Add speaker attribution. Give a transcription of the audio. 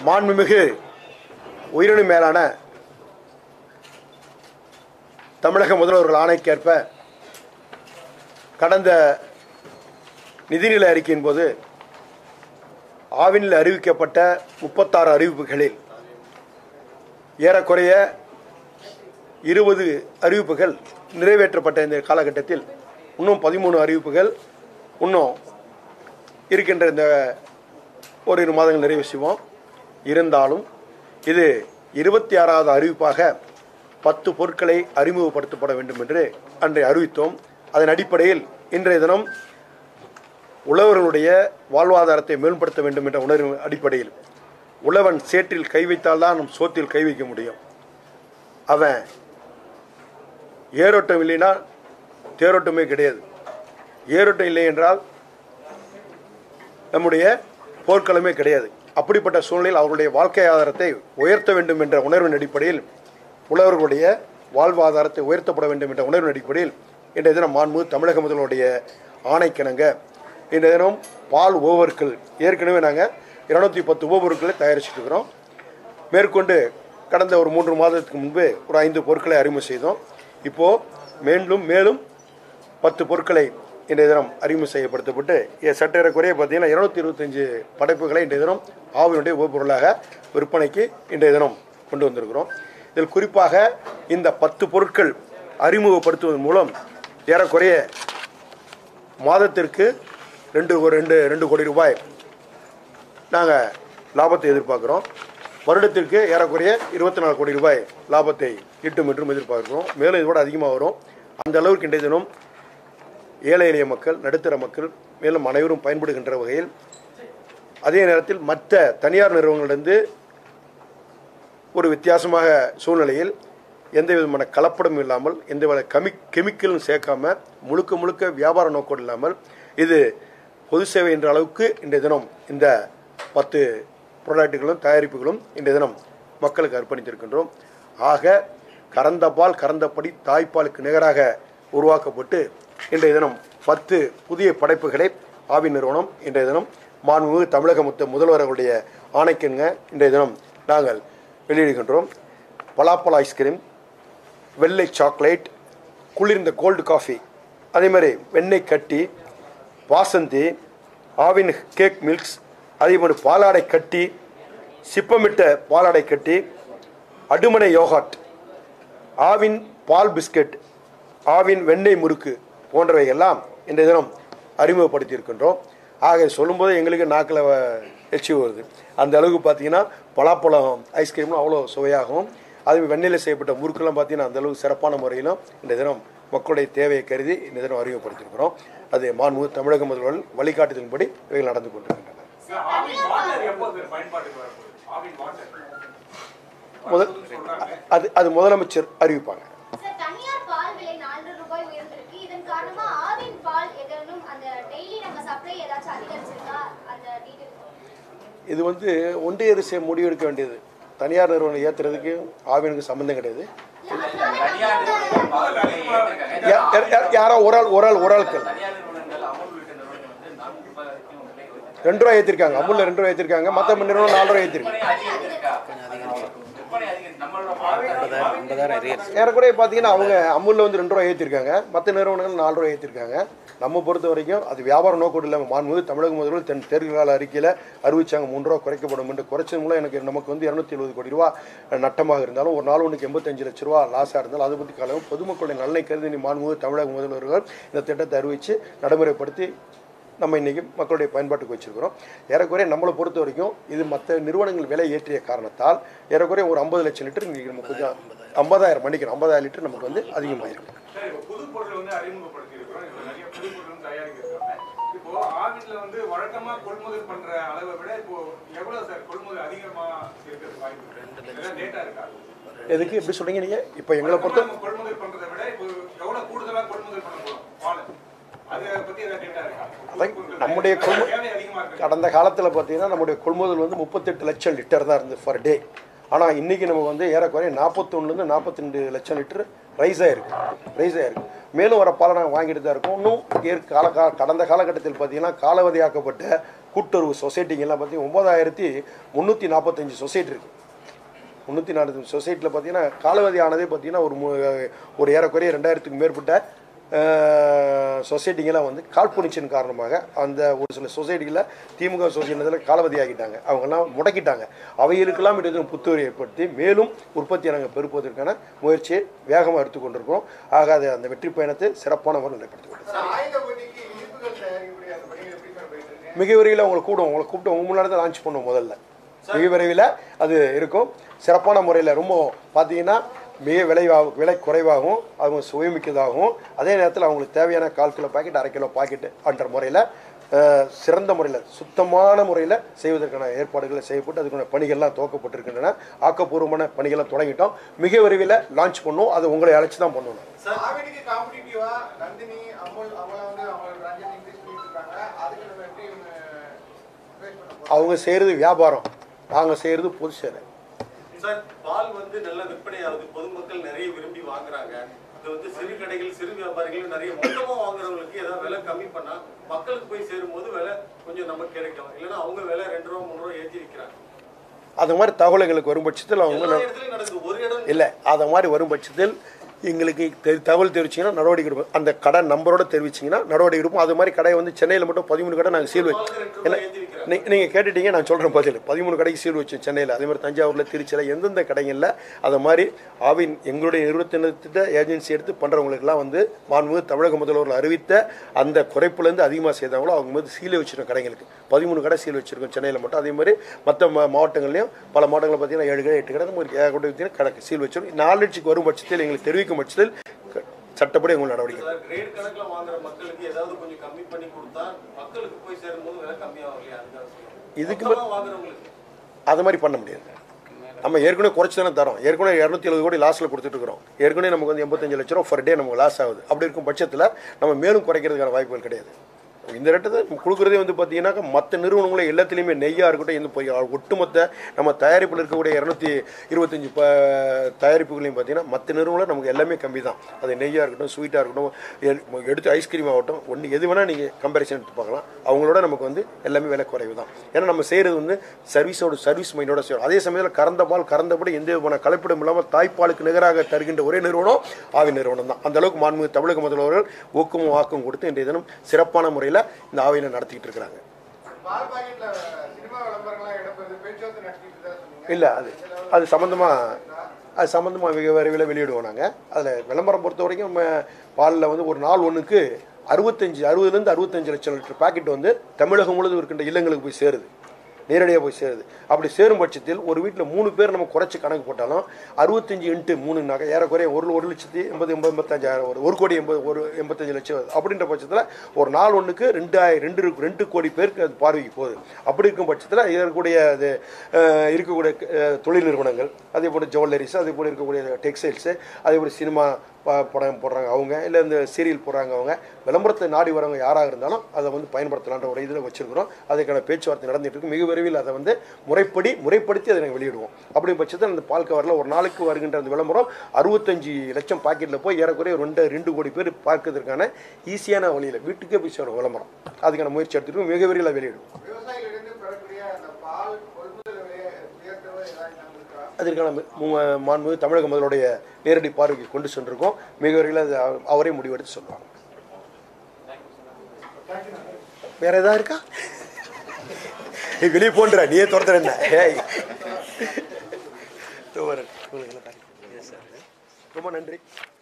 Speaker 1: மாண்புமிகு உயிரினு மேலான தமிழக முதல்வர்கள் ஆணைக்கேற்ப கடந்த நிதிநிலை அறிக்கையின் போது ஆவினில் அறிவிக்கப்பட்ட முப்பத்தாறு அறிவிப்புகளில் ஏறக்குறைய இருபது அறிவிப்புகள் நிறைவேற்றப்பட்ட இந்த காலகட்டத்தில் இன்னும் பதிமூணு அறிவிப்புகள் இன்னும் இருக்கின்ற இந்த ஓரிரு மாதங்கள் நிறைவு செய்வோம் இருந்தாலும் இது இருபத்தி ஆறாவது அறிவிப்பாக பத்து பொருட்களை அறிமுகப்படுத்தப்பட வேண்டும் என்று அன்றை அறிவித்தோம் அதன் அடிப்படையில் இன்றைய தினம் உழவர்களுடைய வாழ்வாதாரத்தை மேம்படுத்த வேண்டும் என்ற உணர்வு அடிப்படையில் உழவன் சேற்றில் கை வைத்தால்தான் நம் சோத்தில் கை வைக்க முடியும் அவன் ஏரோட்டம் இல்லைன்னா தேரோட்டமே கிடையாது ஏரோட்டம் இல்லை என்றால் நம்முடைய போர்க்களமே கிடையாது அப்படிப்பட்ட சூழ்நிலையில் அவர்களுடைய வாழ்க்கை ஆதாரத்தை உயர்த்த வேண்டும் என்ற உணர்வின் அடிப்படையில் உழவர்களுடைய வாழ்வாதாரத்தை உயர்த்தப்பட வேண்டும் என்ற உணர்வின் அடிப்படையில் இன்றைய தினம் மாண்பு தமிழக முதல்வருடைய ஆணைக்கிணங்க இன்றைய தினம் பால் ஓவர்கள் ஏற்கனவே நாங்கள் இருநூத்தி பத்து உபபொருட்களை தயாரிச்சுட்டு இருக்கிறோம் மேற்கொண்டு கடந்த ஒரு மூன்று மாதத்துக்கு முன்பு ஒரு ஐந்து பொருட்களை அறிமுகம் செய்தோம் இப்போது மீண்டும் மேலும் பத்து பொருட்களை இன்றைய தினம் அறிமுகம் செய்யப்படுத்தப்பட்டு இ- சற்றேறக்குறைய பார்த்தீங்கன்னா இருநூத்தி இருபத்தஞ்சு படைப்புகளை இன்றைய தினம் ஆவினுடைய உபப்பொருளாக விற்பனைக்கு இன்றைய தினம் கொண்டு வந்திருக்கிறோம் இதில் குறிப்பாக இந்த பத்து பொருட்கள் அறிமுகப்படுத்துவதன் மூலம் ஏறக்குறைய மாதத்திற்கு ரெண்டு ஒரு ரெண்டு ரெண்டு கோடி ரூபாய் நாங்கள் லாபத்தை எதிர்பார்க்குறோம் வருடத்திற்கு ஏறக்குறைய இருபத்தி நாலு கோடி ரூபாய் லாபத்தை ஈட்டும் என்றும் எதிர்பார்க்கிறோம் மேலும் இதோட அதிகமாக வரும் அந்த அளவுக்கு இன்றைய தினம் ஏழை எளிய மக்கள் நடுத்தர மக்கள் மேலும் அனைவரும் பயன்படுகின்ற வகையில் அதே நேரத்தில் மற்ற தனியார் நிறுவனங்களிலிருந்து ஒரு வித்தியாசமாக சூழ்நிலையில் எந்த விதமான கலப்படம் இல்லாமல் எந்த வித கமி கெமிக்கலும் சேர்க்காம முழுக்க முழுக்க வியாபார நோக்கம் இல்லாமல் இது பொது சேவை என்ற அளவுக்கு இன்றைய தினம் இந்த பத்து ப்ராடக்ட்டுகளும் தயாரிப்புகளும் இன்றைய தினம் மக்களுக்கு அர்ப்பணித்திருக்கின்றோம் ஆக கறந்த பால் கறந்தபடி தாய்ப்பாலுக்கு நிகராக உருவாக்கப்பட்டு இன்றைய தினம் பத்து புதிய படைப்புகளை ஆவி நிறுவனம் இன்றைய தினம் மாண்புமிகு தமிழக முத்த முதல்வர் அவருடைய ஆணைக்குங்க இன்றைய தினம் நாங்கள் வெளியிடுகின்றோம் பலாப்பழ ஐஸ்கிரீம் வெள்ளை சாக்லேட் குளிர்ந்த கோல்டு காஃபி அதே மாதிரி வெண்ணெய் கட்டி வாசந்தி ஆவின் கேக் மில்க்ஸ் அதே மாதிரி பாலாடை கட்டி சிப்பமிட்ட பாலாடை கட்டி அடுமனை யோகாட் ஆவின் பால் பிஸ்கட் ஆவின் வெண்ணெய் முறுக்கு போன்றவை எல்லாம் இன்றைய தினம் அறிமுகப்படுத்தியிருக்கின்றோம் ஆக சொல்லும்போது எங்களுக்கு நாக்கில் எச்சி வருது அந்த அளவுக்கு பார்த்தீங்கன்னா பலாப்பழம் ஐஸ்கிரீம்லாம் அவ்வளோ சுவையாகவும் அது வெண்ணெயில் செய்யப்பட்ட முறுக்கெல்லாம் பார்த்தீங்கன்னா அந்த அளவுக்கு சிறப்பான முறையிலும் இந்த தினம் மக்களுடைய தேவையை கருதி இந்த தினம் அறிமுகப்படுத்தியிருக்கிறோம் அது மாண்பு தமிழக முதல்வர் வழிகாட்டுதலின்படி இவைகள் நடந்து கொண்டிருக்கின்றன
Speaker 2: ஆவின் வாட்டர் எப்போ சார் பயன்பாட்டுக்கு வரப்போகுது ஆவின் வாட்டர்
Speaker 1: முதல் அது அது முதலமைச்சர் அறிவிப்பாங்க
Speaker 3: சார் தனியார் பால் விலை நான்கு ரூபாய் உயர்ந்திருக்கு இதன் காரணமா ஆவின் பால் ஏதேனும் அந்த டெய்லி நம்ம சப்ளை ஏதாச்சும் அதிகரிச்சிருக்கா அந்த டீடைல்
Speaker 1: இது வந்து ஒன்றிய அரசு முடிவு எடுக்க வேண்டியது தனியார் நிறுவனம் ஏற்றுறதுக்கு ஆவினுக்கு சம்மந்தம் கிடையாது
Speaker 4: தனியார் நிறுவனங்கள் பால் விலையை ஏற்றிருக்காங்க.
Speaker 1: யா- யா- யா- யாரோ ஒரு ஆள் ஒரு ஆள் ஒரு ஆட்கள்
Speaker 4: தனியார் நிறுவனங்கள் அமுல் உள்ளிட்ட நிறுவனங்கள் வந்து நான்கு ரூபாய் வரைக்கும் விலை உயர்த்தி
Speaker 1: ரெண்டு ரூபாய் ஏற்றிருக்காங்க அமுல்ல ரெண்டு ரூபாய் ஏற்றிருக்காங்க மற்ற நிறுவனம் நாலு ரூபாய் ஏற்றிருக்கு
Speaker 4: விற்பனை அதிகரிச்சிருக்கா விற்பனை அதிகரிச்சு நம்மளோட பால்
Speaker 1: ஏறக்குறைய பார்த்தீங்கன்னா அவங்க அமுல்ல வந்து ரெண்டு ரூபாய் ஏற்றிருக்காங்க மற்ற நிறுவனங்கள் நாலு ரூபாய் ஏற்றிருக்காங்க நம்ம பொறுத்த வரைக்கும் அது வியாபார நோக்கம் இல்லாமல் மாண்புமிகு தமிழக முதல்வர் தன் தேர்தல் கால அறிக்கையில் அறிவிச்சாங்க மூன்று ரூபா குறைக்கப்படும் என்று குறைச்சது மூலம் எனக்கு நமக்கு வந்து இரநூத்தி எழுபது கோடி ரூபா நட்டமாக இருந்தாலும் ஒரு நாள் ஒன்றுக்கு எண்பத்தஞ்சு லட்ச ரூபா லாஸாக இருந்தாலும் அதை பற்றி காலம் பொதுமக்களுடைய நலனை கருதி மாண்புமிகு தமிழக முதல்வர்கள் இந்த திட்டத்தை அறிவித்து நடைமுறைப்படுத்தி நம்ம இன்னைக்கு மக்களுடைய பயன்பாட்டுக்கு வச்சிருக்கிறோம் ஏறக்குறைய நம்மளை பொறுத்த வரைக்கும் இது மற்ற நிறுவனங்கள் விலை ஏற்றிய காரணத்தால் ஏறக்குறைய ஒரு ஐம்பது லட்சம் லிட்டர் இன்னைக்கு நம்ம கொஞ்சம் ஐம்பதாயிரம் மணிக்கிறோம் ஐம்பதாயிரம் லிட்டர் நமக்கு வந்து அதிகமாயிருக்கு
Speaker 2: சார் இப்போ புது பொருள் வந்து அறிமுகப்படுத்தி இருக்கிறோம் இதுல நிறைய புது பொருள் வந்து தயாரிக்கிறாங்க இப்போ ஆவின்ல வந்து வழக்கமா கொள்முதல் பண்ற அளவை விட இப்போ எவ்வளவு சார் கொள்முதல் அதிகமா இருக்கிறது வாய்ப்பு இருக்கு ஏதாவது டேட்டா இருக்கா
Speaker 1: எதுக்கு எப்படி சொல்றீங்க நீங்க இப்போ எங்களை பொறுத்த
Speaker 2: நம்ம கொள்முதல் பண்றதை விட இப்போ எவ்வளவு கூடுதலா கொள்முதல் பண்ண போறோம் பால் அதை பத்தி ஏதாவது டேட்டா இருக்கா
Speaker 1: அதான் நம்முடைய கொள்மு
Speaker 2: தேவை அதிகமா இருக்கு
Speaker 1: கடந்த காலத்தில் பார்த்தீங்கன்னா நம்முடைய கொள்முதல் வந்து முப்பத்தெட்டு லட்சம் லிட்டர் தான் இருந்தது ஃபர் டே ஆனால் இன்னைக்கு நம்ம வந்து ஏறக்குறைய நாற்பத்தொன்னுலேருந்து நாற்பத்தி ரெண்டு லட்சம் லிட்டர் ரைஸ் ஆயிருக்கு ரைஸ் ஆயிருக்கு மேலும் வர பாலை நாங்கள் வாங்கிட்டு தான் இருக்கோம் இன்னும் ஏற் கால கா கடந்த காலகட்டத்தில் பார்த்தீங்கன்னா காலாவதியாக்கப்பட்ட கூட்டுறவு சொசைட்டிங்கெல்லாம் பார்த்தீங்கன்னா ஒம்பதாயிரத்தி முந்நூற்றி நாற்பத்தஞ்சு சொசைட்டி இருக்குது முந்நூற்றி நாற்பத்தஞ்சு சொசைட்டியில் பார்த்தீங்கன்னா காலாவதி ஆனதே பார்த்தீங்கன்னா ஒரு மு- ஒரு ஏறக்குறைய ரெண்டாயிரத்துக்கு மேற்பட்ட சொசைட்டிங்கெல்லாம் வந்து காழ்ப்புணர்ச்சியின் காரணமாக அந்த ஒரு சில சொசைட்டிகளில் திமுக சொசைட்டியில் காலாவதி ஆகிட்டாங்க அவங்கெல்லாம் முடக்கிட்டாங்க அவைகளுக்கெல்லாம் இது புத்துயிரை ஏற்படுத்தி மேலும் உற்பத்தியை நாங்கள் பெருப்பதற்கான முயற்சியை வேகமாக எடுத்துக்கொண்டிருக்கிறோம் ஆக அது அந்த வெற்றி பயணத்தை சிறப்பான முறையில் நடைபெற்றுக்
Speaker 5: சார், ஆயுத பூஜைக்கு இனிப்புகள் தயாரிக்கக்கூடிய அந்த பணிகள் எப்படி சார் போயிட்டு இருக்கு
Speaker 1: மிக விரைவில் உங்களை கூடும் உங்களை கூப்பிட்டு உங்க முன்னாடி தான் லான்ச் பண்ணுவோம் முதல்ல மிக விரைவில் அது இருக்கும் சிறப்பான முறையில் ரொம்ப பார்த்தீங்கன்னா மிக விலை விலை குறைவாகவும் அவங்க சுவைமிக்கதாகவும் அதே நேரத்தில் அவங்களுக்கு தேவையான கால் கிலோ பாக்கெட் அரை கிலோ பாக்கெட் என்ற முறையில் சிறந்த முறையில் சுத்தமான முறையில் செய்வதற்கான ஏற்பாடுகளை செய்யப்பட்டு அதுக்கான பணிகள்லாம் துவக்கப்பட்டிருக்கின்றன ஆக்கப்பூர்வமான பணிகள்லாம் தொடங்கிட்டோம் மிக விரைவில் லான்ச் பண்ணுவோம் அது உங்களை அழைச்சி தான் பண்ணணும்
Speaker 5: ஆவினுக்கு காம்படிட்டிவா நந்தினி அமுல் அவங்கள வந்து அவங்க ரஞ்சன் இங்கிலீஷ் பண்ணிட்டு இருக்காங்க அதுக்கு நம்ம எப்படி இவங்க face பண்ண போறோம்
Speaker 1: அவங்க செய்கிறது வியாபாரம் நாங்கள் செய்கிறது பொது சேவை
Speaker 6: சார் பால் வந்து நல்ல விற்பனை ஆகுது பொதுமக்கள் நிறைய விரும்பி வாங்குறாங்க இது வந்து சிறு கடைகள் சிறு வியாபாரிகள் நிறைய மொத்தமா வாங்குறவங்களுக்கு ஏதாவது விலை கம்மி பண்ணா மக்களுக்கு போய் சேரும்போது விலை கொஞ்சம் நமக்கு கிடைக்கும் இல்லைன்னா அவங்க விலை ரெண்டு ரூபா மூணு ரூபா ஏற்றி விற்கிறாங்க
Speaker 1: அது மாதிரி தகவல் எங்களுக்கு வரும் பட்சத்தில் அவங்க
Speaker 6: எல்லா இடத்துலயும் நடக்குது ஒரு இடம்
Speaker 1: இல்லை அதை மாதிரி வரும் பட்சத்தில் எங்களுக்கு தெ- தகவல் தெரிவிச்சிங்கன்னா நடவடிக்கை எடுப்போம் அந்த கடை நம்பரோட தெரிவிச்சிங்கன்னா நடவடிக்கை எடுப்போம் அது மாதிரி கடை வந்து சென்னையில் மட்டும் பதிமூணு கடை நாங்கள் சீல் வச்சு இல்லை நீ- நீங்கள் கேட்டுட்டீங்க நான் சொல்கிறேன் பதில் பதிமூணு கடைக்கு சீல் வச்சோம் சென்னையில் அதே மாதிரி தஞ்சாவூரில் திருச்சியில் எந்தெந்த கடைகளில் அதை மாதிரி ஆவின் எங்களுடைய நிறுவனத்திட்ட ஏஜென்சி எடுத்து பண்ணுறவங்களுக்குலாம் வந்து மாண்புமிகு தமிழக முதல்வர்கள் அறிவித்த அந்த குறைப்புலேருந்து அதிகமாக செய்தாங்களோ அவங்க வந்து சீலை வச்சிருக்கோம் கடைங்களுக்கு பதிமூணு கடை சீல் வச்சிருக்கோம் சென்னையில் மட்டும் அதே மாதிரி மற்ற மா மாவட்டங்கள்லையும் பல மாவட்டங்களில் பார்த்தீங்கன்னா ஏழு கடை எட்டு கடை இந்த மாதிரி ஏகப்பட்ட வித்தியாசம் கடை சீல் வச்சிருக்கோம் நாலட்சிக்கு வரும் பட்சத்தில் எங்களுக்கு தெரிவிக்கும் பட்சத்தில் க- சட்டப்படி உங்களுக்கு நடவடிக்கை
Speaker 6: சார் கிரேட் கணக்குல வாங்குற மக்களுக்கு ஏதாவது கொஞ்சம் கம்மி பண்ணி கொடுத்தா மக்களுக்கு போய் சேரும்போது விலை கம்மியாகும் இல்லையா அதுதான் சொல்றேன்.
Speaker 1: இதுக்கு
Speaker 6: மொத்தமா வாங்குறவங்களுக்கு
Speaker 1: அது மாதிரி பண்ண முடியாது நம்ம ஏற்கனவே குறைச்சி தானே தரோம் ஏற்கனவே இரநூத்தி எழுபது கோடி லாஸில் கொடுத்துட்டு இருக்கிறோம் ஏற்கனவே நமக்கு வந்து எண்பத்தஞ்சு லட்ச ரூபா ஃபர் டே நமக்கு லாஸ் ஆகுது அப்படி இருக்கும் பட்சத்தில் நம்ம மேலும் குறைக்கிறதுக்கான வாய்ப்புகள் கிடையாது இந்த ரேட்டை கொடுக்குறதே வந்து பார்த்தீங்கன்னாக்கா மற்ற நிறுவனங்களும் எல்லாத்துலேயுமே நெய்யாக இருக்கட்டும் எந்த போய் ஒட்டுமொத்த நம்ம தயாரிப்பில் இருக்கக்கூடிய இரநூத்தி இருபத்தஞ்சி ப தயாரிப்புகளையும் பார்த்தீங்கன்னா மற்ற நிறுவனம் நமக்கு எல்லாமே கம்மி தான் அது நெய்யாக இருக்கட்டும் ஸ்வீட்டாக இருக்கட்டும் எ- எடுத்து ஐஸ்கிரீம் ஆகட்டும் ஒன்று எது வேணால் நீங்கள் கம்பேரிசன் எடுத்து பார்க்கலாம் அவங்களோட நமக்கு வந்து எல்லாமே விலை குறைவு தான் ஏன்னா நம்ம செய்கிறது வந்து சர்வீஸோட சர்வீஸ் மைண்டோட செய்யணும் அதே சமயத்தில் கறந்த பால் கறந்தபடி எந்த விதமான கலப்பிடம் இல்லாமல் தாய்ப்பாலுக்கு நிகராக தருகின்ற ஒரே நிறுவனம் ஆவி நிறுவனம் தான் அந்த அளவுக்கு மாண்புமிகு தமிழக முதல்வர்கள் ஊக்கமும் வாக்கும் கொடுத்து இன்றைய தினம் சிறப்பான முறையில் இந்த ஆவினை நடத்திக்கிட்டு இருக்கிறாங்க
Speaker 5: பால் பாக்கெட்ல சினிமா விளம்பரங்கள்லாம் இடம்பெறுது பேச்சுவார்த்தை நடத்திட்டு தான் சொன்னீங்க
Speaker 1: இல்லை அது அது சம்மந்தமாக அது சம்மந்தமாக மிக விரைவில் வெளியிடுவோம் நாங்கள் அதில் விளம்பரம் பொறுத்த வரைக்கும் நம்ம பாலில் வந்து ஒரு நாள் ஒன்றுக்கு அறுபத்தஞ்சு அறுபதுலேருந்து அறுபத்தஞ்சு லட்சம் லிட்டர் பாக்கெட் வந்து தமிழகம் முழுவதும் இருக்கின்ற இல்லங்களுக்கு போய் சேருது நேரடியாக போய் சேருது அப்படி சேரும் பட்சத்தில் ஒரு வீட்டில் மூணு பேர் நம்ம குறைச்சி கணக்கு போட்டாலும் அறுபத்தஞ்சு இன்ட்டு மூணுனாக்க ஏறக்குறைய ஒரு ஒரு லட்சத்தி எண்பது எண்பது எண்பத்தஞ்சாயிரம் ஒரு ஒரு கோடி எண்பது ஒரு எண்பத்தஞ்சு லட்சம் வருது. அப்படின்ற பட்சத்தில் ஒரு நாள் ஒன்றுக்கு ரெண்டாயிரம் ரெண்டு இருக்கு- ரெண்டு கோடி பேருக்கு அது பார்வைக்கு போகுது அப்படி இருக்கும் பட்சத்தில் இருக்கக்கூடிய அது அஹ், இருக்கக்கூடிய அஹ், தொழில் நிறுவனங்கள் அதே போல் ஜுவல்லரிஸ் அதே போல் இருக்கக்கூடிய டெக்ஸ்டைல்ஸு அதே போல் சினிமா ப- படம் போடுறாங்க அவங்க இல்லை இந்த சீரியல் போடுறாங்க அவங்க விளம்பரத்தை நாடி வரவங்க யாராக இருந்தாலும் அதை வந்து பயன்படுத்தலான்ற ஒரு இதில் வச்சிருக்கிறோம் அதுக்கான பேச்சுவார்த்தை நடந்துட்டு இருக்கு மிக விரைவில் அதை வந்து முறைப்படி முறைப்படுத்தி அதை நாங்கள் வெளியிடுவோம் அப்படி பட்சத்தில் அந்த பால் கவரில் ஒரு நாளைக்கு வருகின்ற அந்த விளம்பரம் அறுபத்தஞ்சு லட்சம் பாக்கெட்டில் போய் ஏறக்குறைய ரெண்டு ரெண்டு கோடி பேர் பார்க்கறதுக்கான ஈஸியான வழியில் வீட்டுக்கே போய் சேரும் விளம்பரம் அதுக்கான முயற்சி எடுத்துட்டு மிக விரைவில் வெளியிடுவோம்
Speaker 5: விவசாயிகளிடம் பெறக்கூடிய அந்த பால் கொள்முதல் விலையை உயர்த்தவோ ஏதாவது நம்ம இருக்கா
Speaker 1: அதற்கான மி- மு- மாண்புமிகு தமிழக முதலுடைய நேரடி பார்வைக்கு கொண்டு சென்றிருக்கோம் மிக விரைவில் அது அவ- அவரே முடிவெடுத்து சொல்லுவாங்க வேற ஏதாவது இருக்கா நீ வெளியே போன்ற நீயே துரத்துற என்ன ஏய் இதோ வரேன். உங்களுக்கு எல்லாம் thank you. ரொம்ப நன்றி